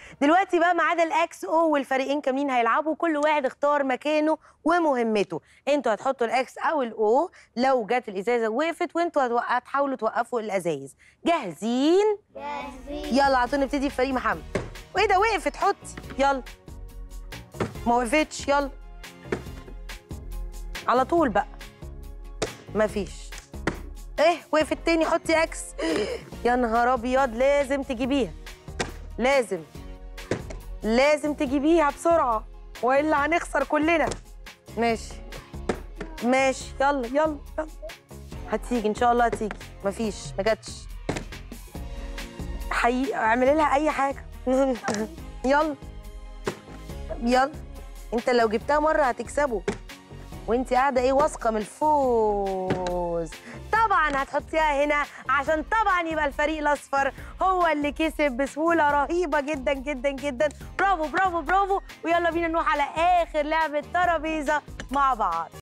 دلوقتي بقى ميعاد الاكس او والفريقين كاملين هيلعبوا كل واحد اختار مكانه ومهمته انتوا هتحطوا الاكس او الاو لو جت الازازه وقفت وانتوا هتوق- هتحاولوا توقفوا الازايز جاهزين جاهزين يلا عطوني نبتدي بفريق محمد وايه ده وقفت حطي يلا ما وقفتش يلا على طول بقى مفيش ايه وقفت تاني حطي اكس يا نهار ابيض لازم تجيبيها لازم لازم تجيبيها بسرعه والا هنخسر كلنا ماشي ماشي يلا يلا يلا هتيجي ان شاء الله هتيجي مفيش ما جاتش حقيقي اعملي لها اي حاجه يلا يلا انت لو جبتها مره هتكسبه وانت قاعده ايه واثقه من الفوز طبعا هتحطيها هنا عشان طبعا يبقى الفريق الاصفر هو اللي كسب بسهوله رهيبه جدا جدا جدا برافو برافو برافو ويلا بينا نروح على اخر لعبه ترابيزه مع بعض